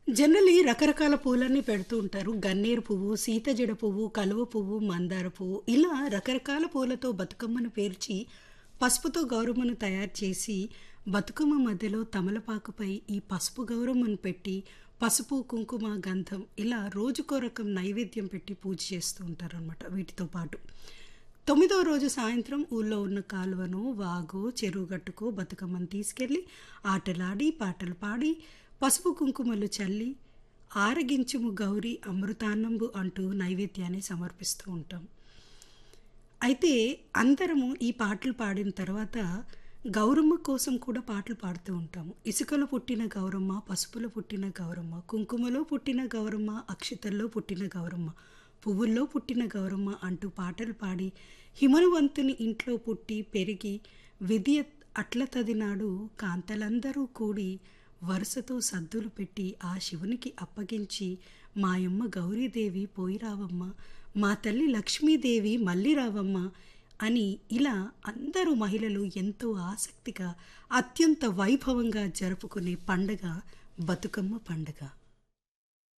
generally రకరకాల పూలన్నీ పెడుతూ ఉంటారు గన్నేరు పువ్వు సీతజడ పువ్వు కలువ పువ్వు మందార పువ్వు ఇలా రకరకాల పూలతో బతుకమ్మను పేర్చి పసుపుతో గౌరమ్మను తయారు చేసి బతుకమ్మ మధ్యలో తమలపాకుపై ఈ పసుపు గౌరమ్మను పెట్టి పసుపు కుంకుమ గంధం ఇలా రోజుకో రకం నైవేద్యం పెట్టి పూజ చేస్తూ ఉంటారనమాట వీటితో పాటు తొమ్మిదో రోజు సాయంత్రం ఊళ్ళో ఉన్న కాలువను వాగు చెరువు గట్టుకు బతుకమ్మను తీసుకెళ్ళి ఆటలాడి పాటలు పాడి పసుపు కుంకుమలు చల్లి ఆరగించుము గౌరీ అమృతాన్నంబు అంటూ నైవేద్యాన్ని సమర్పిస్తూ ఉంటాం అయితే అందరము ఈ పాటలు పాడిన తర్వాత గౌరమ్మ కోసం కూడా పాటలు పాడుతూ ఉంటాము ఇసుకలో పుట్టిన గౌరమ్మ పసుపులో పుట్టిన గౌరమ్మ కుంకుమలో పుట్టిన గౌరమ్మ అక్షతల్లో పుట్టిన గౌరమ్మ పువ్వుల్లో పుట్టిన గౌరమ్మ అంటూ పాటలు పాడి హిమనువంతుని ఇంట్లో పుట్టి పెరిగి విద్య అట్ల తదినాడు కాంతలందరూ కూడి వరుసతో సద్దులు పెట్టి ఆ శివునికి అప్పగించి మాయమ్మ గౌరీదేవి పోయి రావమ్మ మా తల్లి లక్ష్మీదేవి మళ్ళీ రావమ్మ అని ఇలా అందరూ మహిళలు ఎంతో ఆసక్తిగా అత్యంత వైభవంగా జరుపుకునే పండగ బతుకమ్మ పండగ